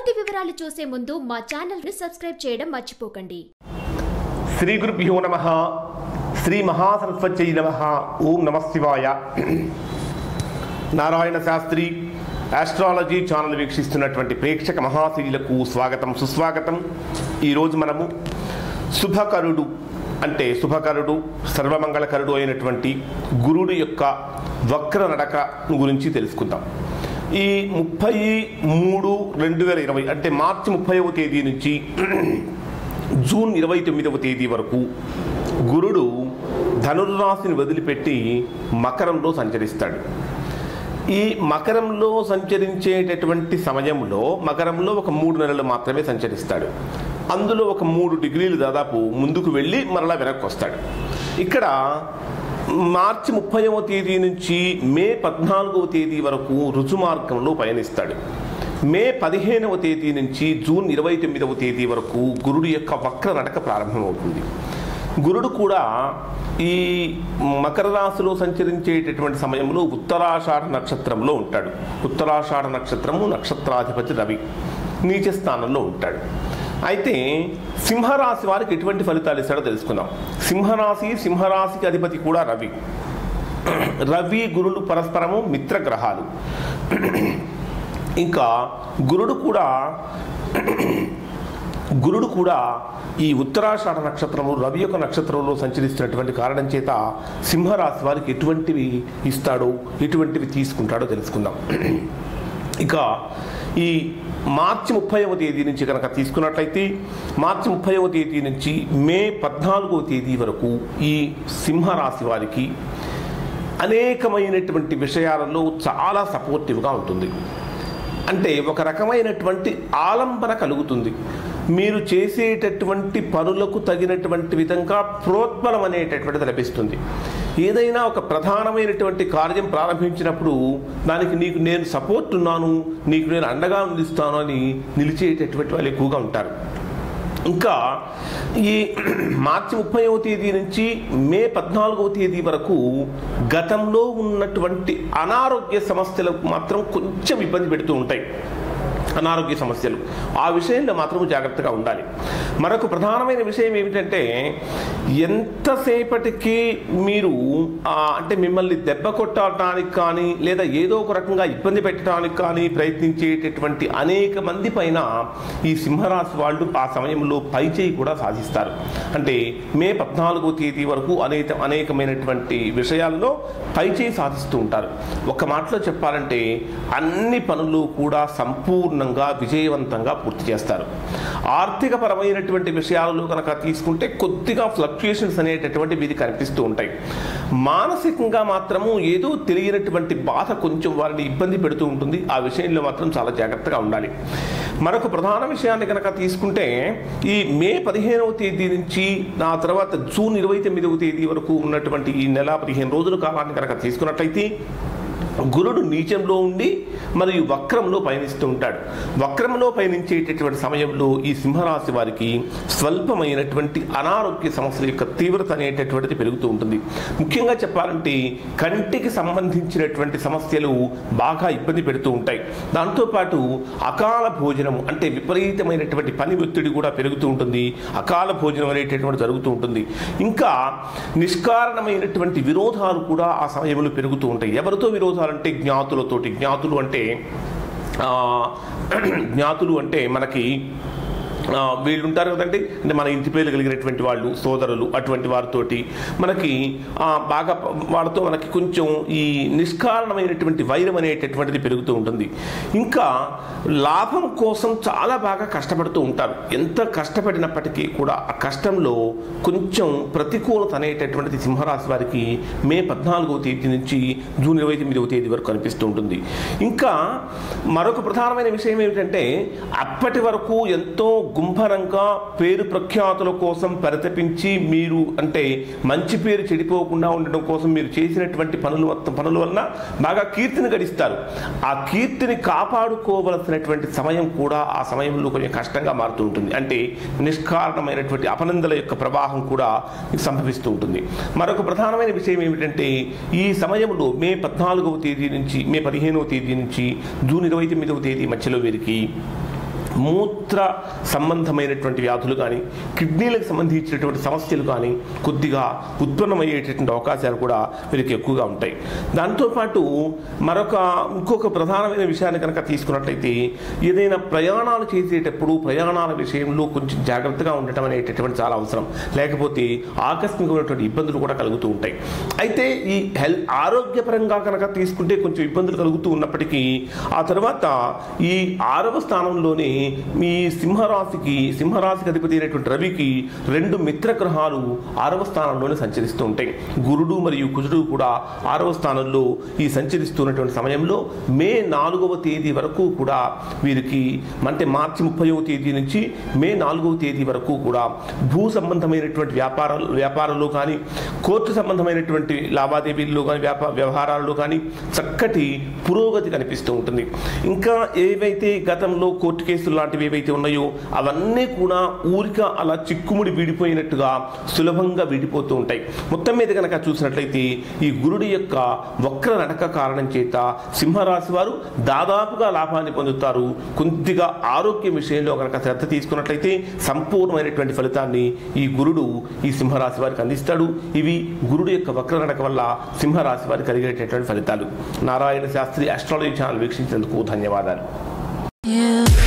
పూర్తి వివరాలు చూసే ముందు మా ఛానల్ ని సబ్స్క్రైబ్ చేయడం మర్చిపోకండి శ్రీ గురుభ్యో నమ శ్రీ మహాసరస్వత్యై నమ ఓం నమ శివాయ నారాయణ శాస్త్రి ఆస్ట్రాలజీ ఛానల్ వీక్షిస్తున్నటువంటి ప్రేక్షక మహాశీలకు స్వాగతం సుస్వాగతం ఈరోజు మనము శుభకరుడు అంటే శుభకరుడు సర్వమంగళకరుడు అయినటువంటి గురుడు యొక్క వక్ర నడక గురించి తెలుసుకుందాం ఈ ముప్పై మూడు రెండు వేల ఇరవై అంటే మార్చి ముప్పైవ తేదీ నుంచి జూన్ ఇరవై తొమ్మిదవ తేదీ వరకు గురుడు ధనుర్రాశిని వదిలిపెట్టి మకరంలో సంచరిస్తాడు ఈ మకరంలో సంచరించేటటువంటి సమయంలో మకరంలో ఒక మూడు నెలలు మాత్రమే సంచరిస్తాడు అందులో ఒక మూడు డిగ్రీలు దాదాపు ముందుకు వెళ్ళి మరలా వెనక్కి వస్తాడు ఇక్కడ మార్చి ముప్పైవ తేదీ నుంచి మే పద్నాలుగవ తేదీ వరకు రుజుమార్గంలో పయనిస్తాడు మే పదిహేనవ తేదీ నుంచి జూన్ ఇరవై తొమ్మిదవ తేదీ వరకు గురుడు యొక్క వక్ర నడక ప్రారంభమవుతుంది గురుడు కూడా ఈ మకర రాశిలో సంచరించేటటువంటి సమయంలో ఉత్తరాషాఢ నక్షత్రంలో ఉంటాడు ఉత్తరాషాఢ నక్షత్రము నక్షత్రాధిపతి రవి నీచ స్థానంలో ఉంటాడు అయితే సింహరాశి వారికి ఎటువంటి ఫలితాలు ఇస్తాడో తెలుసుకుందాం సింహరాశి సింహరాశికి అధిపతి కూడా రవి రవి గురులు పరస్పరము మిత్ర గ్రహాలు ఇంకా గురుడు కూడా గురుడు కూడా ఈ ఉత్తరాషాఢ నక్షత్రము రవి యొక్క నక్షత్రంలో సంచరిస్తున్నటువంటి కారణం చేత సింహరాశి వారికి ఎటువంటివి ఇస్తాడో ఎటువంటివి తీసుకుంటాడో తెలుసుకుందాం ఇక ఈ మార్చి ముప్పైవ తేదీ నుంచి కనుక తీసుకున్నట్లయితే మార్చి ముప్పైవ తేదీ నుంచి మే పద్నాలుగవ తేదీ వరకు ఈ సింహరాశి వారికి అనేకమైనటువంటి విషయాలలో చాలా సపోర్టివ్గా ఉంటుంది అంటే ఒక రకమైనటువంటి ఆలంబన కలుగుతుంది మీరు చేసేటటువంటి పనులకు తగినటువంటి విధంగా ప్రోత్బలం అనేటటువంటిది లభిస్తుంది ఏదైనా ఒక ప్రధానమైనటువంటి కార్యం ప్రారంభించినప్పుడు దానికి నీకు నేను సపోర్ట్ ఉన్నాను నీకు నేను అండగా నిలుస్తాను అని నిలిచేటటువంటి వాళ్ళు ఎక్కువగా ఉంటారు ఇంకా ఈ మార్చి ముప్పైవ తేదీ నుంచి మే పద్నాలుగవ తేదీ వరకు గతంలో ఉన్నటువంటి అనారోగ్య సమస్యలకు మాత్రం కొంచెం ఇబ్బంది పెడుతూ ఉంటాయి అనారోగ్య సమస్యలు ఆ విషయంలో మాత్రం జాగ్రత్తగా ఉండాలి మరొక ప్రధానమైన విషయం ఏమిటంటే ఎంతసేపటికి మీరు ఆ, అంటే మిమ్మల్ని దెబ్బ కొట్టడానికి కానీ లేదా ఏదో ఒక రకంగా ఇబ్బంది పెట్టడానికి కానీ ప్రయత్నించేటటువంటి అనేక మంది పైన ఈ సింహరాశి వాళ్ళు ఆ సమయంలో పైచేయి కూడా సాధిస్తారు అంటే మే పద్నాలుగో తేదీ వరకు అనేక అనేకమైనటువంటి విషయాల్లో పైచేయి సాధిస్తూ ఉంటారు ఒక మాటలో చెప్పాలంటే అన్ని పనులు కూడా సంపూర్ణంగా విజయవంతంగా పూర్తి చేస్తారు ఆర్థిక పరమైనటువంటి విషయాలలో కనుక తీసుకుంటే కొద్దిగా ఫ్లక్చుయేషన్స్ అనేటటువంటి వీధి కనిపిస్తూ ఉంటాయి మానసికంగా మాత్రము ఏదో తెలియనటువంటి బాధ కొంచెం వారిని ఇబ్బంది పెడుతూ ఉంటుంది ఆ విషయంలో మాత్రం చాలా జాగ్రత్తగా ఉండాలి మరొక ప్రధాన విషయాన్ని కనుక తీసుకుంటే ఈ మే పదిహేనవ తేదీ నుంచి ఆ తర్వాత జూన్ ఇరవై తొమ్మిదవ తేదీ వరకు ఉన్నటువంటి ఈ నెల పదిహేను రోజుల కాలాన్ని కనుక తీసుకున్నట్లయితే గురుడు నీచంలో ఉండి మరియు వక్రంలో పయనిస్తూ ఉంటాడు వక్రంలో పయనించేటటువంటి సమయంలో ఈ సింహరాశి వారికి స్వల్పమైనటువంటి అనారోగ్య సమస్యల యొక్క తీవ్రత అనేటటువంటిది పెరుగుతూ ఉంటుంది ముఖ్యంగా చెప్పాలంటే కంటికి సంబంధించినటువంటి సమస్యలు బాగా ఇబ్బంది పెడుతూ ఉంటాయి దాంతోపాటు అకాల భోజనం అంటే విపరీతమైనటువంటి పని ఒత్తిడి కూడా పెరుగుతూ ఉంటుంది అకాల భోజనం అనేటటువంటి జరుగుతూ ఉంటుంది ఇంకా నిష్కారణమైనటువంటి విరోధాలు కూడా ఆ సమయంలో పెరుగుతూ ఉంటాయి ఎవరితో విరోధాలు అంటే జ్ఞాతులతోటి జ్ఞాతులు అంటే ఆ, జ్ఞాతులు అంటే మనకి ఆ, వీళ్ళు ఉంటారు కదండి అంటే మన ఇంటి పేరు కలిగినటువంటి వాళ్ళు సోదరులు అటువంటి వారితోటి మనకి ఆ, బాగా ప- వాళ్ళతో మనకి కొంచెం ఈ నిష్కారణమైనటువంటి వైరం అనేటటువంటిది పెరుగుతూ ఉంటుంది ఇంకా లాభం కోసం చాలా బాగా కష్టపడుతూ ఉంటారు ఎంత కష్టపడినప్పటికీ కూడా ఆ కష్టంలో కొంచెం ప్రతికూలత అనేటటువంటిది సింహరాశి వారికి మే పద్నాలుగవ తేదీ నుంచి జూన్ ఇరవై తొమ్మిదవ తేదీ వరకు కనిపిస్తూ ఉంటుంది ఇంకా మరొక ప్రధానమైన విషయం ఏమిటంటే అప్పటి వరకు ఎంతో గుంభనంగా పేరు ప్రఖ్యాతుల కోసం పరితపించి మీరు అంటే మంచి పేరు చెడిపోకుండా ఉండడం కోసం మీరు చేసినటువంటి పనులు మొత్తం పనుల వలన బాగా కీర్తిని గడిస్తారు ఆ కీర్తిని కాపాడుకోవలసినటువంటి సమయం కూడా ఆ సమయంలో కొంచెం కష్టంగా మారుతూ ఉంటుంది అంటే నిష్కారణమైనటువంటి అపనందల యొక్క ప్రవాహం కూడా సంభవిస్తూ ఉంటుంది మరొక ప్రధానమైన విషయం ఏమిటంటే ఈ సమయంలో మే పద్నాలుగవ తేదీ నుంచి మే పదిహేనవ తేదీ నుంచి జూన్ ఇరవై తొమ్మిదవ తేదీ మధ్యలో వీరికి మూత్ర సంబంధమైనటువంటి వ్యాధులు కానీ కిడ్నీలకు సంబంధించినటువంటి సమస్యలు కానీ కొద్దిగా ఉత్పన్నమయ్యేటటువంటి అవకాశాలు కూడా వీరికి ఎక్కువగా ఉంటాయి దాంతోపాటు మరొక ఇంకొక ప్రధానమైన విషయాన్ని కనుక తీసుకున్నట్లయితే ఏదైనా ప్రయాణాలు చేసేటప్పుడు ప్రయాణాల విషయంలో కొంచెం జాగ్రత్తగా ఉండటం అనేటటువంటి చాలా అవసరం లేకపోతే ఆకస్మికమైనటువంటి ఇబ్బందులు కూడా కలుగుతూ ఉంటాయి అయితే ఈ హెల్త్ ఆరోగ్యపరంగా కనుక తీసుకుంటే కొంచెం ఇబ్బందులు కలుగుతూ ఉన్నప్పటికీ ఆ తర్వాత ఈ ఆరవ స్థానంలోనే మీ సింహరాశికి సింహరాశికి అధిపతి అయినటువంటి రవికి రెండు మిత్ర గ్రహాలు ఆరవ స్థానంలోనే సంచరిస్తూ ఉంటాయి గురుడు మరియు కుజుడు కూడా ఆరవ స్థానంలో ఈ సంచరిస్తున్నటువంటి సమయంలో మే నాలుగవ తేదీ వరకు కూడా వీరికి అంటే మార్చి ముప్పైవ తేదీ నుంచి మే నాలుగవ తేదీ వరకు కూడా భూ సంబంధమైనటువంటి వ్యాపారాలు వ్యాపారాల్లో కానీ కోర్టు సంబంధమైనటువంటి లావాదేవీల్లో కానీ వ్యాపార వ్యవహారాల్లో కానీ చక్కటి పురోగతి కనిపిస్తూ ఉంటుంది ఇంకా ఏవైతే గతంలో కోర్టు కేసులు లాంటివి ఏవైతే ఉన్నాయో అవన్నీ కూడా ఊరిక అలా చిక్కుముడి వీడిపోయినట్టుగా సులభంగా వీడిపోతూ ఉంటాయి మొత్తం మీద కనుక చూసినట్లయితే ఈ గురుడి యొక్క వక్ర నడక కారణం చేత సింహరాశి వారు దాదాపుగా లాభాన్ని పొందుతారు కొద్దిగా ఆరోగ్యం విషయంలో కనుక శ్రద్ధ తీసుకున్నట్లయితే సంపూర్ణమైనటువంటి ఫలితాన్ని ఈ గురుడు ఈ సింహరాశి వారికి అందిస్తాడు ఇవి గురుడు యొక్క వక్ర నడక వల్ల సింహరాశి వారికి కలిగేటటువంటి ఫలితాలు నారాయణ శాస్త్రి అస్ట్రాలజీ ఛానల్ వీక్షించినందుకు ధన్యవాదాలు Yeah.